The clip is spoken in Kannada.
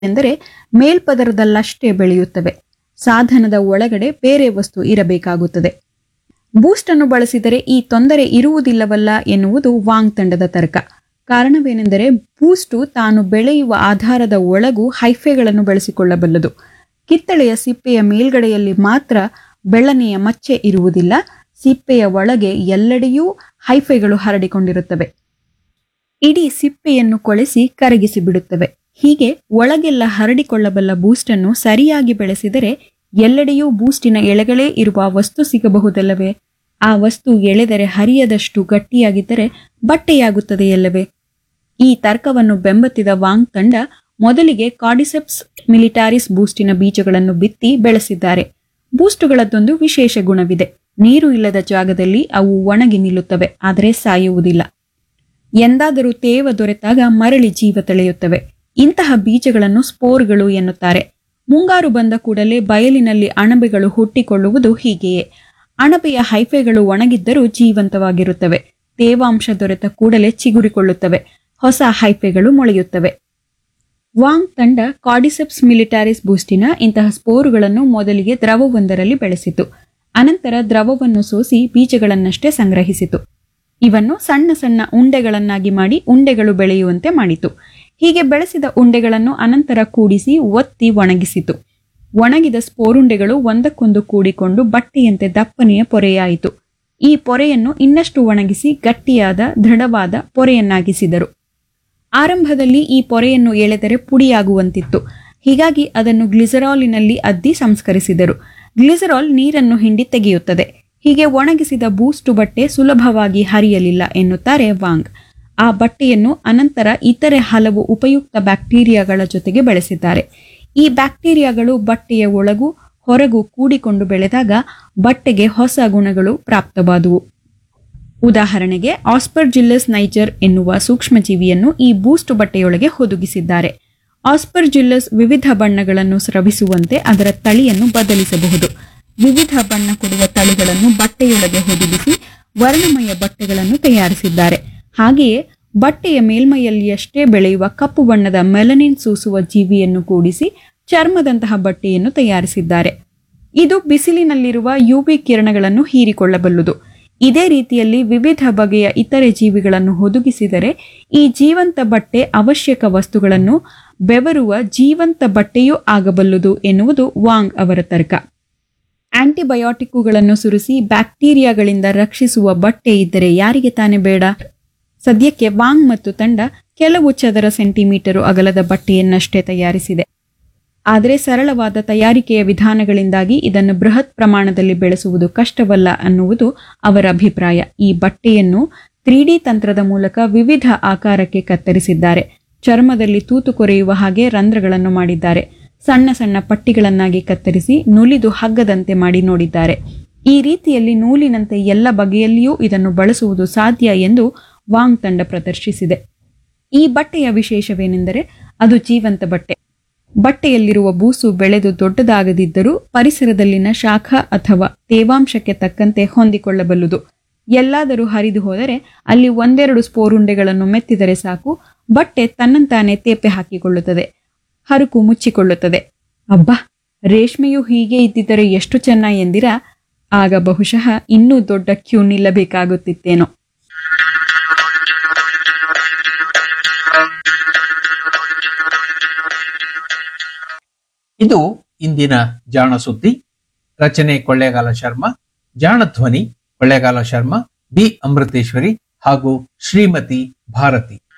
ಎಂದರೆ ಮೇಲ್ಪದರದಲ್ಲಷ್ಟೇ ಬೆಳೆಯುತ್ತವೆ ಸಾಧನದ ಒಳಗಡೆ ಬೇರೆ ವಸ್ತು ಇರಬೇಕಾಗುತ್ತದೆ ಬೂಸ್ಟ್ ಅನ್ನು ಬಳಸಿದರೆ ಈ ತೊಂದರೆ ಇರುವುದಿಲ್ಲವಲ್ಲ ಎನ್ನುವುದು ವಾಂಗ್ ತಂಡದ ತರ್ಕ ಕಾರಣವೇನೆಂದರೆ ಬೂಸ್ಟು ತಾನು ಬೆಳೆಯುವ ಆಧಾರದ ಒಳಗೂ ಹೈಫೆಗಳನ್ನು ಬಳಸಿಕೊಳ್ಳಬಲ್ಲದು ಕಿತ್ತಳೆಯ ಸಿಪ್ಪೆಯ ಮೇಲ್ಗಡೆಯಲ್ಲಿ ಮಾತ್ರ ಬೆಳ್ಳನೆಯ ಮಚ್ಚೆ ಇರುವುದಿಲ್ಲ ಸಿಪ್ಪೆಯ ಒಳಗೆ ಎಲ್ಲೆಡೆಯೂ ಹೈಫೆಗಳು ಹರಡಿಕೊಂಡಿರುತ್ತವೆ ಇಡೀ ಸಿಪ್ಪೆಯನ್ನು ಕೊಳೆಸಿ ಕರಗಿಸಿ ಬಿಡುತ್ತವೆ ಹೀಗೆ ಒಳಗೆಲ್ಲ ಹರಡಿಕೊಳ್ಳಬಲ್ಲ ಬೂಸ್ಟನ್ನು ಸರಿಯಾಗಿ ಬೆಳೆಸಿದರೆ ಎಲ್ಲೆಡೆಯೂ ಬೂಸ್ಟಿನ ಎಳೆಗಳೇ ಇರುವ ವಸ್ತು ಸಿಗಬಹುದಲ್ಲವೇ ಆ ವಸ್ತು ಎಳೆದರೆ ಹರಿಯದಷ್ಟು ಗಟ್ಟಿಯಾಗಿದ್ದರೆ ಬಟ್ಟೆಯಾಗುತ್ತದೆಯಲ್ಲವೇ ಈ ತರ್ಕವನ್ನು ಬೆಂಬತ್ತಿದ ವಾಂಗ್ ತಂಡ ಮೊದಲಿಗೆ ಕಾರ್ಡಿಸೆಪ್ಸ್ ಮಿಲಿಟಾರಿಸ್ ಬೂಸ್ಟಿನ ಬೀಜಗಳನ್ನು ಬಿತ್ತಿ ಬೆಳೆಸಿದ್ದಾರೆ ಬೂಸ್ಟುಗಳದ್ದೊಂದು ವಿಶೇಷ ಗುಣವಿದೆ ನೀರು ಇಲ್ಲದ ಜಾಗದಲ್ಲಿ ಅವು ಒಣಗಿ ನಿಲ್ಲುತ್ತವೆ ಆದರೆ ಸಾಯುವುದಿಲ್ಲ ಎಂದಾದರೂ ತೇವ ದೊರೆತಾಗ ಮರಳಿ ಜೀವ ತಳೆಯುತ್ತವೆ ಇಂತಹ ಬೀಜಗಳನ್ನು ಸ್ಪೋರ್ಗಳು ಎನ್ನುತ್ತಾರೆ ಮುಂಗಾರು ಬಂದ ಕೂಡಲೇ ಬಯಲಿನಲ್ಲಿ ಅಣಬೆಗಳು ಹುಟ್ಟಿಕೊಳ್ಳುವುದು ಹೀಗೆಯೇ ಅಣಬೆಯ ಹೈಫೆಗಳು ಒಣಗಿದ್ದರೂ ಜೀವಂತವಾಗಿರುತ್ತವೆ ತೇವಾಂಶ ದೊರೆತ ಕೂಡಲೇ ಚಿಗುರಿಕೊಳ್ಳುತ್ತವೆ ಹೊಸ ಹೈಫೆಗಳು ಮೊಳೆಯುತ್ತವೆ ವಾಂಗ್ ತಂಡ ಕಾರ್ಡಿಸೆಪ್ಸ್ ಮಿಲಿಟಾರಿಸ್ ಬೂಸ್ಟಿನ ಇಂತಹ ಸ್ಪೋರುಗಳನ್ನು ಮೊದಲಿಗೆ ದ್ರವವೊಂದರಲ್ಲಿ ಬೆಳೆಸಿತು ಅನಂತರ ದ್ರವವನ್ನು ಸೋಸಿ ಬೀಜಗಳನ್ನಷ್ಟೇ ಸಂಗ್ರಹಿಸಿತು ಇವನ್ನು ಸಣ್ಣ ಸಣ್ಣ ಉಂಡೆಗಳನ್ನಾಗಿ ಮಾಡಿ ಉಂಡೆಗಳು ಬೆಳೆಯುವಂತೆ ಮಾಡಿತು ಹೀಗೆ ಬೆಳೆಸಿದ ಉಂಡೆಗಳನ್ನು ಅನಂತರ ಕೂಡಿಸಿ ಒತ್ತಿ ಒಣಗಿಸಿತು ಒಣಗಿದ ಸ್ಪೋರುಂಡೆಗಳು ಒಂದಕ್ಕೊಂದು ಕೂಡಿಕೊಂಡು ಬಟ್ಟೆಯಂತೆ ದಪ್ಪನೆಯ ಪೊರೆಯಾಯಿತು ಈ ಪೊರೆಯನ್ನು ಇನ್ನಷ್ಟು ಒಣಗಿಸಿ ಗಟ್ಟಿಯಾದ ದೃಢವಾದ ಪೊರೆಯನ್ನಾಗಿಸಿದರು ಆರಂಭದಲ್ಲಿ ಈ ಪೊರೆಯನ್ನು ಎಳೆದರೆ ಪುಡಿಯಾಗುವಂತಿತ್ತು ಹೀಗಾಗಿ ಅದನ್ನು ಗ್ಲಿಸರಾಲಿನಲ್ಲಿ ಅದ್ದಿ ಸಂಸ್ಕರಿಸಿದರು ಗ್ಲಿಸರಾಲ್ ನೀರನ್ನು ಹಿಂಡಿ ತೆಗೆಯುತ್ತದೆ ಹೀಗೆ ಒಣಗಿಸಿದ ಬೂಸ್ಟು ಬಟ್ಟೆ ಸುಲಭವಾಗಿ ಹರಿಯಲಿಲ್ಲ ಎನ್ನುತ್ತಾರೆ ವಾಂಗ್ ಆ ಬಟ್ಟೆಯನ್ನು ಅನಂತರ ಇತರೆ ಹಲವು ಉಪಯುಕ್ತ ಬ್ಯಾಕ್ಟೀರಿಯಾಗಳ ಜೊತೆಗೆ ಬೆಳೆಸಿದ್ದಾರೆ ಈ ಬ್ಯಾಕ್ಟೀರಿಯಾಗಳು ಬಟ್ಟೆಯ ಒಳಗೂ ಹೊರಗೂ ಕೂಡಿಕೊಂಡು ಬೆಳೆದಾಗ ಬಟ್ಟೆಗೆ ಹೊಸ ಗುಣಗಳು ಪ್ರಾಪ್ತವಾದುವು ಉದಾಹರಣೆಗೆ ಆಸ್ಪರ್ಜಿಲ್ಲಸ್ ನೈಜರ್ ಎನ್ನುವ ಸೂಕ್ಷ್ಮಜೀವಿಯನ್ನು ಈ ಬೂಸ್ಟ್ ಬಟ್ಟೆಯೊಳಗೆ ಹುದುಗಿಸಿದ್ದಾರೆ ಆಸ್ಪರ್ಜಿಲ್ಲಸ್ ವಿವಿಧ ಬಣ್ಣಗಳನ್ನು ಸ್ರವಿಸುವಂತೆ ಅದರ ತಳಿಯನ್ನು ಬದಲಿಸಬಹುದು ವಿವಿಧ ಬಣ್ಣ ಕೊಡುವ ತಳಿಗಳನ್ನು ಬಟ್ಟೆಯೊಳಗೆ ಹುದುಗಿಸಿ ವರ್ಣಮಯ ಬಟ್ಟೆಗಳನ್ನು ತಯಾರಿಸಿದ್ದಾರೆ ಹಾಗೆಯೇ ಬಟ್ಟೆಯ ಮೇಲ್ಮೈಯಲ್ಲಿಯಷ್ಟೇ ಬೆಳೆಯುವ ಕಪ್ಪು ಬಣ್ಣದ ಮೆಲನಿನ್ ಸೂಸುವ ಜೀವಿಯನ್ನು ಕೂಡಿಸಿ ಚರ್ಮದಂತಹ ಬಟ್ಟೆಯನ್ನು ತಯಾರಿಸಿದ್ದಾರೆ ಇದು ಬಿಸಿಲಿನಲ್ಲಿರುವ ಯುವಿ ಕಿರಣಗಳನ್ನು ಹೀರಿಕೊಳ್ಳಬಲ್ಲುದು ಇದೇ ರೀತಿಯಲ್ಲಿ ವಿವಿಧ ಬಗೆಯ ಇತರೆ ಜೀವಿಗಳನ್ನು ಹುದುಗಿಸಿದರೆ ಈ ಜೀವಂತ ಬಟ್ಟೆ ಅವಶ್ಯಕ ವಸ್ತುಗಳನ್ನು ಬೆವರುವ ಜೀವಂತ ಬಟ್ಟೆಯೂ ಆಗಬಲ್ಲುದು ಎನ್ನುವುದು ವಾಂಗ್ ಅವರ ತರ್ಕ ಆಂಟಿಬಯೋಟಿಕ್ಕುಗಳನ್ನು ಸುರಿಸಿ ಬ್ಯಾಕ್ಟೀರಿಯಾಗಳಿಂದ ರಕ್ಷಿಸುವ ಬಟ್ಟೆ ಇದ್ದರೆ ಯಾರಿಗೆ ತಾನೇ ಬೇಡ ಸದ್ಯಕ್ಕೆ ವಾಂಗ್ ಮತ್ತು ತಂಡ ಕೆಲವು ಚದರ ಸೆಂಟಿಮೀಟರು ಅಗಲದ ಬಟ್ಟೆಯನ್ನಷ್ಟೇ ತಯಾರಿಸಿದೆ ಆದರೆ ಸರಳವಾದ ತಯಾರಿಕೆಯ ವಿಧಾನಗಳಿಂದಾಗಿ ಇದನ್ನು ಬೃಹತ್ ಪ್ರಮಾಣದಲ್ಲಿ ಬೆಳೆಸುವುದು ಕಷ್ಟವಲ್ಲ ಅನ್ನುವುದು ಅವರ ಅಭಿಪ್ರಾಯ ಈ ಬಟ್ಟೆಯನ್ನು ತ್ರೀ ಡಿ ತಂತ್ರದ ಮೂಲಕ ವಿವಿಧ ಆಕಾರಕ್ಕೆ ಕತ್ತರಿಸಿದ್ದಾರೆ ಚರ್ಮದಲ್ಲಿ ತೂತು ಕೊರೆಯುವ ಹಾಗೆ ರಂಧ್ರಗಳನ್ನು ಮಾಡಿದ್ದಾರೆ ಸಣ್ಣ ಸಣ್ಣ ಪಟ್ಟಿಗಳನ್ನಾಗಿ ಕತ್ತರಿಸಿ ನುಲಿದು ಹಗ್ಗದಂತೆ ಮಾಡಿ ನೋಡಿದ್ದಾರೆ ಈ ರೀತಿಯಲ್ಲಿ ನೂಲಿನಂತೆ ಎಲ್ಲ ಬಗೆಯಲ್ಲಿಯೂ ಇದನ್ನು ಬಳಸುವುದು ಸಾಧ್ಯ ಎಂದು ವಾಂಗ್ ತಂಡ ಪ್ರದರ್ಶಿಸಿದೆ ಈ ಬಟ್ಟೆಯ ವಿಶೇಷವೇನೆಂದರೆ ಅದು ಜೀವಂತ ಬಟ್ಟೆ ಬಟ್ಟೆಯಲ್ಲಿರುವ ಬೂಸು ಬೆಳೆದು ದೊಡ್ಡದಾಗದಿದ್ದರೂ ಪರಿಸರದಲ್ಲಿನ ಶಾಖ ಅಥವಾ ತೇವಾಂಶಕ್ಕೆ ತಕ್ಕಂತೆ ಹೊಂದಿಕೊಳ್ಳಬಲ್ಲುದು ಎಲ್ಲಾದರೂ ಹರಿದು ಹೋದರೆ ಅಲ್ಲಿ ಒಂದೆರಡು ಸ್ಪೋರುಂಡೆಗಳನ್ನು ಮೆತ್ತಿದರೆ ಸಾಕು ಬಟ್ಟೆ ತನ್ನಂತಾನೆ ತೇಪೆ ಹಾಕಿಕೊಳ್ಳುತ್ತದೆ ಹರುಕು ಮುಚ್ಚಿಕೊಳ್ಳುತ್ತದೆ ಅಬ್ಬಾ ರೇಷ್ಮೆಯು ಹೀಗೆ ಇದ್ದಿದ್ದರೆ ಎಷ್ಟು ಚೆನ್ನ ಎಂದಿರಾ ಆಗ ಬಹುಶಃ ಇನ್ನೂ ದೊಡ್ಡ ಕ್ಯೂ ನಿಲ್ಲಬೇಕಾಗುತ್ತಿತ್ತೇನೋ ಇದು ಇಂದಿನ ಜಾಣ ಸುದ್ದಿ ರಚನೆ ಕೊಳ್ಳೇಗಾಲ ಶರ್ಮಾ ಜಾಣ ಧ್ವನಿ ಕೊಳ್ಳೇಗಾಲ ಶರ್ಮಾ ಬಿ ಅಮೃತೇಶ್ವರಿ ಹಾಗೂ ಶ್ರೀಮತಿ ಭಾರತಿ